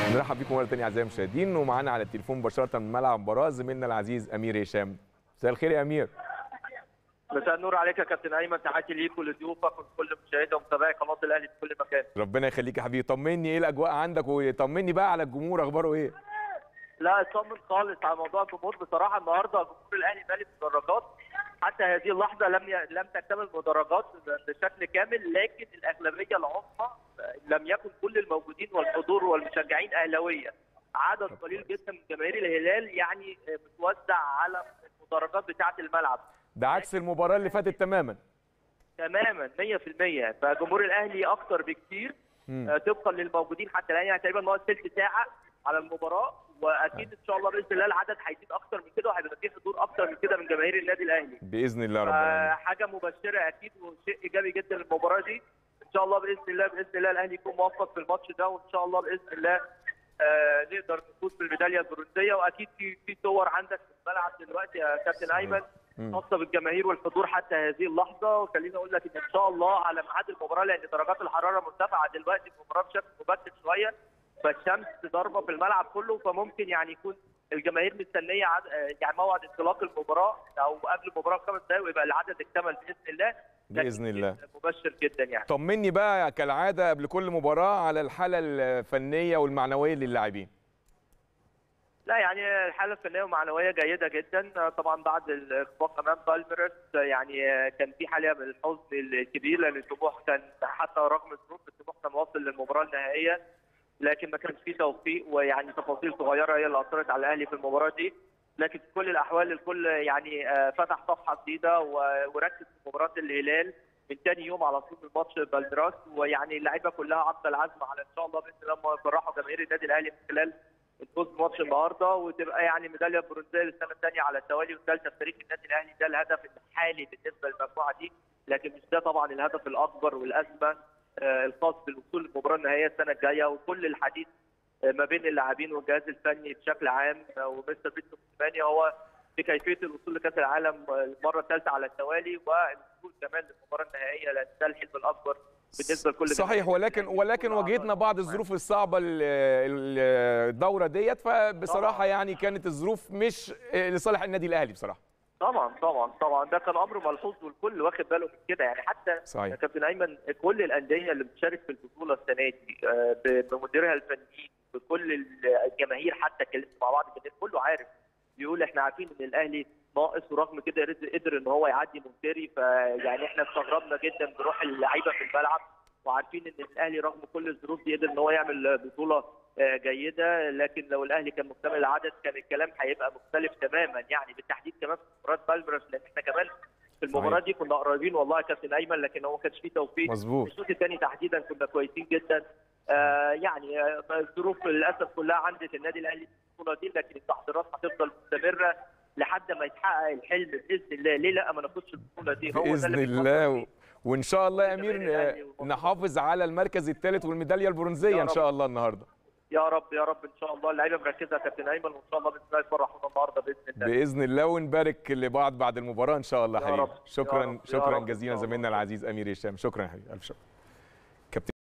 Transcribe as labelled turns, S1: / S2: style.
S1: نرحب بكم مره ثانيه اعزائي المشاهدين ومعانا على التليفون مباشره من ملعب المباراه زميلنا العزيز امير هشام مساء الخير يا امير
S2: مساء النور عليك يا كابتن ايمن تحياتي ليك ولضيوفك ولكل مشاهدي ومتابعي قناه الاهلي في كل مكان
S1: ربنا يخليك يا حبيبي طمني ايه الاجواء عندك وطمني بقى على الجمهور اخباره ايه
S2: لا اطمن خالص على موضوع الجمهور بصراحه النهارده جمهور الاهلي مالي المدرجات حتى هذه اللحظه لم ي... لم تكتمل المدرجات بشكل كامل لكن الاغلبيه العظمى لم يكن كل الموجودين والحضور والمشجعين اهلاويه عدد قليل جدا من جماهير الهلال يعني متوزع على المدرجات بتاعه الملعب
S1: ده عكس المباراه اللي فاتت تماما
S2: تماما 100% فجمهور الاهلي اكتر بكتير
S1: مم.
S2: طبقا للموجودين حتى الان يعني تقريبا ناقص ثلث ساعه على المباراه واكيد ان شاء الله باذن الله العدد هيزيد اكتر من كده وهيبقى فيه حضور اكتر من كده من جماهير النادي الاهلي
S1: باذن الله رب العالمين
S2: حاجه مبشره اكيد وشيء ايجابي جدا للمباراه دي ان شاء الله باذن الله باذن الله الاهلي يكون موفق في الماتش ده وان شاء الله باذن الله آه نقدر نفوز بالميداليه البرونزيه واكيد في في صور عندك في الملعب دلوقتي يا كابتن ايمن
S1: مم.
S2: خاصه بالجماهير والحضور حتى هذه اللحظه وخليني اقول لك ان ان شاء الله على ميعاد المباراه لان درجات الحراره مرتفعه دلوقتي المباراه بشكل مبكر شويه فالشمس ضاربه في الملعب كله فممكن يعني يكون الجماهير مستنيه عد... يعني موعد انطلاق المباراه او قبل المباراه بخمس دقائق ويبقى العدد اكتمل باذن الله
S1: بإذن
S2: لكن
S1: الله.
S2: مبشر جدا يعني
S1: طمني بقى كالعاده قبل كل مباراه على الحاله الفنيه والمعنويه للاعبين
S2: لا يعني الحاله الفنيه والمعنويه جيده جدا طبعا بعد الاخفاق امام بالميرس يعني كان في حاله من الحزن الكبير لان الطموح كان حتى رغم الظروف الطموح كان واصل للمباراه النهائيه لكن ما كانش في توفيق ويعني تفاصيل صغيره هي اللي اثرت على الاهلي في المباراه دي لكن في كل الاحوال الكل يعني آه، فتح صفحه جديده و- وركز في مباراه الهلال من ثاني يوم على طول من ماتش بالميراس ويعني اللعيبه كلها عقد العزم على ان شاء الله باذن الله ما يفرحوا جماهير النادي الاهلي من خلال الفوز بماتش النهارده وتبقى يعني ميداليه برونزيه للسنه الثانيه على التوالي والثالثه في تاريخ النادي الاهلي ده الهدف الحالي بالنسبه للمجموعه دي لكن مش ده طبعا الهدف الاكبر والازمه آه، الخاص بالوصول للمباراه النهائيه السنه الجايه وكل الحديث آه، ما بين اللاعبين والجهاز الفني بشكل عام آه، ومستر بيتسو موسيماني هو في كيفيه الوصول لكاس العالم آه، المره الثالثه على التوالي والوصول كمان للمباراه النهائيه لان ده الحلم الاكبر بالنسبه لكل
S1: صحيح
S2: جماهير
S1: ولكن
S2: الأهلي
S1: ولكن
S2: وكل
S1: واجهتنا
S2: أعضاء
S1: بعض
S2: المجموعة.
S1: الظروف الصعبه ال- ال- الدوره ديت فبصراحه
S2: طبعاً.
S1: يعني كانت الظروف مش لصالح النادي الاهلي بصراحه
S2: طبعا طبعا طبعا ده كان امر ملحوظ والكل واخد باله من كده يعني حتى
S1: صحيح.
S2: يا كابتن ايمن كل الانديه اللي بتشارك في البطوله السنه دي آه، ب- بمديرها الفنيين بكل الجماهير حتى اتكلمت مع بعض الجماهير كله عارف بيقول احنا عارفين ان الاهلي ناقص ورغم كده قدر- قدر ان هو يعدي مونتيري فيعني احنا استغربنا جدا بروح اللعيبه في الملعب وعارفين ان الاهلي رغم كل الظروف دي قدر ان هو يعمل بطوله آه، جيده لكن لو الاهلي كان مكتمل العدد كان الكلام هيبقى مختلف تماما يعني بالتحديد كمان في مباراه بالميراس لان احنا كمان في المباراه
S1: صحيح.
S2: دي كنا قريبين والله يا كابتن ايمن لكن هو ما كانش فيه توفيق
S1: مظبوط
S2: الشوط الثاني تحديدا كنا كويسين جدا آه يعني آه، الظروف للاسف كلها عندت النادي الاهلي في البطوله دي لكن التحضيرات هتفضل مستمره لحد ما يتحقق الحلم باذن الله ليه لا ما ناخدش البطوله دي هو ده
S1: باذن
S2: اللي بنفكر
S1: الله
S2: فيه.
S1: و... وان شاء الله يا
S2: جماهير
S1: امير
S2: الأهلي
S1: آه،
S2: والمصريين.
S1: نحافظ على المركز الثالث والميداليه البرونزيه
S2: يا
S1: ان
S2: رب.
S1: شاء الله النهارده
S2: يا رب يا رب ان شاء الله اللعيبه مركزه يا كابتن ايمن وان شاء الله باذن الله يفرحونا النهارده باذن الله
S1: باذن الله ونبارك لبعض بعد المباراه ان شاء الله
S2: يا
S1: حبيبي
S2: رب، يا
S1: شكرا
S2: رب، يا
S1: شكرا
S2: رب إن
S1: جزيلا
S2: شاء الله.
S1: زميلنا العزيز امير هشام شكرا يا حبيبي الف شكر